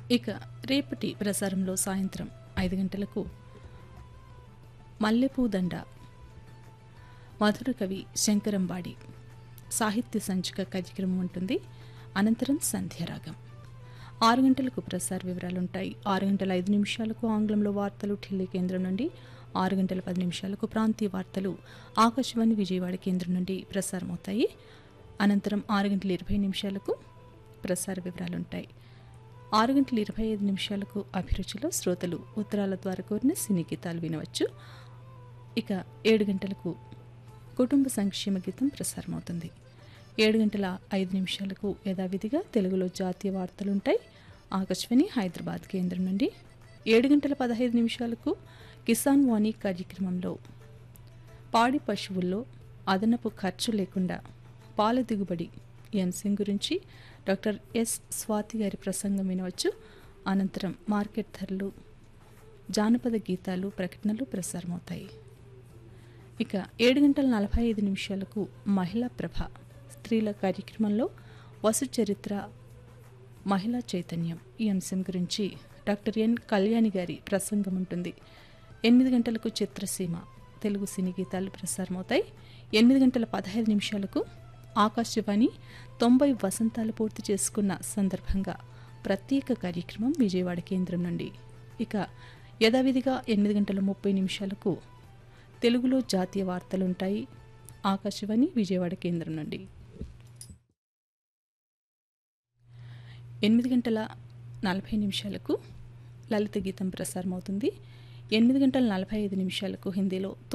ఇక రేపటి ప్రసారంలో సాయంత్రం ఐదు గంటలకు మల్లెపూదండ మధుర కవి శంకరంబాడి సాహిత్య సంచిక కార్యక్రమం ఉంటుంది అనంతరం సంధ్యారాగం ఆరు గంటలకు ప్రసార వివరాలు ఉంటాయి ఆరు గంటల ఐదు నిమిషాలకు ఆంగ్లంలో వార్తలు ఢిల్లీ కేంద్రం నుండి ఆరు గంటల పది నిమిషాలకు ప్రాంతీయ వార్తలు ఆకాశవాణి విజయవాడ కేంద్రం నుండి ప్రసారమవుతాయి అనంతరం ఆరు గంటల ఇరవై నిమిషాలకు ప్రసార వివరాలు ఉంటాయి ఆరు గంటల ఇరవై ఐదు నిమిషాలకు అభిరుచిలో శ్రోతలు ఉత్తరాల ద్వారా కోరిన సినీ గీతాలు వినవచ్చు ఇక ఏడు గంటలకు కుటుంబ సంక్షేమ గీతం ప్రసారమవుతుంది ఏడు గంటల ఐదు నిమిషాలకు యథావిధిగా తెలుగులో జాతీయ వార్తలుంటాయి ఆకాశవాణి హైదరాబాద్ కేంద్రం నుండి ఏడు గంటల పదహైదు నిమిషాలకు కిసాన్ వాణి కార్యక్రమంలో పాడి పశువుల్లో అదనపు ఖర్చు లేకుండా పాల దిగుబడి ఈ అంశం గురించి డాక్టర్ ఎస్ స్వాతి గారి ప్రసంగం వినవచ్చు అనంతరం మార్కెట్ ధరలు జానపద గీతాలు ప్రకటనలు ప్రసారమవుతాయి ఇక ఏడు గంటల నలభై ఐదు నిమిషాలకు మహిళా ప్రభ స్త్రీల కార్యక్రమంలో వసు చరిత్ర మహిళా చైతన్యం ఈ అంశం గురించి డాక్టర్ ఎన్ కళ్యాణి గారి ప్రసంగం ఉంటుంది ఎనిమిది గంటలకు చిత్రసీమ తెలుగు సినీ గీతాలు ప్రసారమవుతాయి ఎనిమిది గంటల పదహైదు నిమిషాలకు ఆకాశవాణి తొంభై వసంతాలు పూర్తి చేసుకున్న సందర్భంగా ప్రత్యేక కార్యక్రమం విజయవాడ కేంద్రం నుండి ఇక యథావిధిగా ఎనిమిది గంటల ముప్పై నిమిషాలకు తెలుగులో జాతీయ వార్తలుంటాయి ఆకాశవాణి విజయవాడ కేంద్రం నుండి ఎనిమిది గంటల నలభై నిమిషాలకు లలిత గీతం ప్రసారమవుతుంది ఎనిమిది గంటల నలభై ఐదు నిమిషాలకు హిందీలో